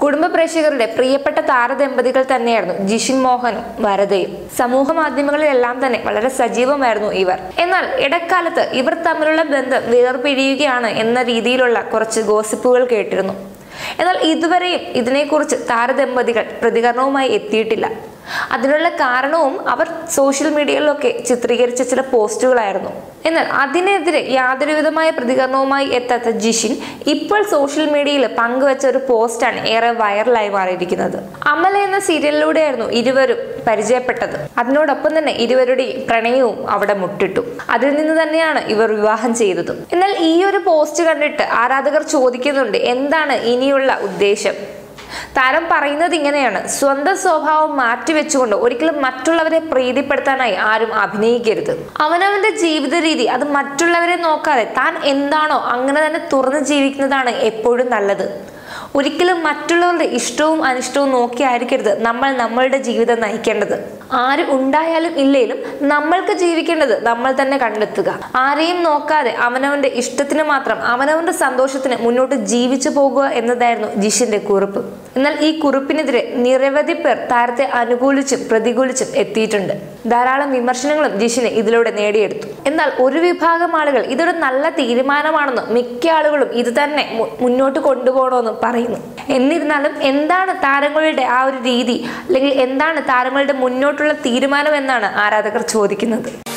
കുടുംബ പ്രേക്ഷകരുടെ പ്രിയപ്പെട്ട താരദമ്പതികൾ തന്നെയായിരുന്നു ജിഷിൻ മോഹനും വരദയും സമൂഹ മാധ്യമങ്ങളിലെല്ലാം തന്നെ വളരെ സജീവമായിരുന്നു ഇവർ എന്നാൽ ഇടക്കാലത്ത് ഇവർ തമ്മിലുള്ള ബന്ധം വേർപിരിയുകയാണ് എന്ന രീതിയിലുള്ള കുറച്ച് ഗോസിപ്പുകൾ കേട്ടിരുന്നു എന്നാൽ ഇതുവരെയും ഇതിനെക്കുറിച്ച് താരദമ്പതികൾ പ്രതികരണവുമായി എത്തിയിട്ടില്ല അതിനുള്ള കാരണവും അവർ സോഷ്യൽ മീഡിയയിലൊക്കെ ചിത്രീകരിച്ച ചില പോസ്റ്റുകളായിരുന്നു എന്നാൽ അതിനെതിരെ യാതൊരുവിധമായ പ്രതികരണവുമായി എത്താത്ത ജിഷിൻ ഇപ്പോൾ സോഷ്യൽ മീഡിയയിൽ പങ്കുവച്ച ഒരു പോസ്റ്റാണ് ഏറെ വൈറലായി മാറിയിരിക്കുന്നത് അമല എന്ന സീരിയലിലൂടെയായിരുന്നു ഇരുവരും പരിചയപ്പെട്ടത് അതിനോടൊപ്പം തന്നെ ഇരുവരുടെയും പ്രണയവും അവിടെ മുട്ടിട്ടു അതിൽ നിന്ന് തന്നെയാണ് ഇവർ വിവാഹം ചെയ്തതും എന്നാൽ ഈ ഒരു പോസ്റ്റ് കണ്ടിട്ട് ആരാധകർ ചോദിക്കുന്നുണ്ട് എന്താണ് ഇനിയുള്ള ഉദ്ദേശം താരം പറയുന്നത് ഇങ്ങനെയാണ് സ്വന്തം സ്വഭാവം മാറ്റിവെച്ചുകൊണ്ട് ഒരിക്കലും മറ്റുള്ളവരെ പ്രീതിപ്പെടുത്താനായി ആരും അഭിനയിക്കരുത് അവനവന്റെ ജീവിത രീതി അത് മറ്റുള്ളവരെ നോക്കാതെ താൻ എന്താണോ അങ്ങനെ തന്നെ തുറന്ന് ജീവിക്കുന്നതാണ് എപ്പോഴും നല്ലത് ഒരിക്കലും മറ്റുള്ളവരുടെ ഇഷ്ടവും അനിഷ്ടവും നോക്കിയായിരിക്കരുത് നമ്മൾ നമ്മളുടെ ജീവിതം നയിക്കേണ്ടത് ആര് ഉണ്ടായാലും ഇല്ലേലും നമ്മൾക്ക് ജീവിക്കേണ്ടത് നമ്മൾ തന്നെ കണ്ടെത്തുക ആരെയും നോക്കാതെ അവനവന്റെ ഇഷ്ടത്തിന് മാത്രം അവനവന്റെ സന്തോഷത്തിന് മുന്നോട്ട് ജീവിച്ചു പോകുക എന്നതായിരുന്നു ജിഷിന്റെ കുറിപ്പ് എന്നാൽ ഈ കുറിപ്പിനെതിരെ നിരവധി പേർ താരത്തെ അനുകൂലിച്ചും പ്രതികൂലിച്ചും എത്തിയിട്ടുണ്ട് ധാരാളം വിമർശനങ്ങളും ജിഷിന് ഇതിലൂടെ നേടിയെടുത്തു എന്നാൽ ഒരു വിഭാഗം ആളുകൾ ഇതൊരു നല്ല തീരുമാനമാണെന്നും മിക്ക ആളുകളും ഇത് തന്നെ മു- മുന്നോട്ട് കൊണ്ടുപോകണമെന്നും പറയുന്നു എന്നിരുന്നാലും എന്താണ് താരങ്ങളുടെ ആ ഒരു രീതി അല്ലെങ്കിൽ എന്താണ് താരങ്ങളുടെ മുന്നോട്ടുള്ള തീരുമാനം എന്നാണ് ആരാധകർ ചോദിക്കുന്നത്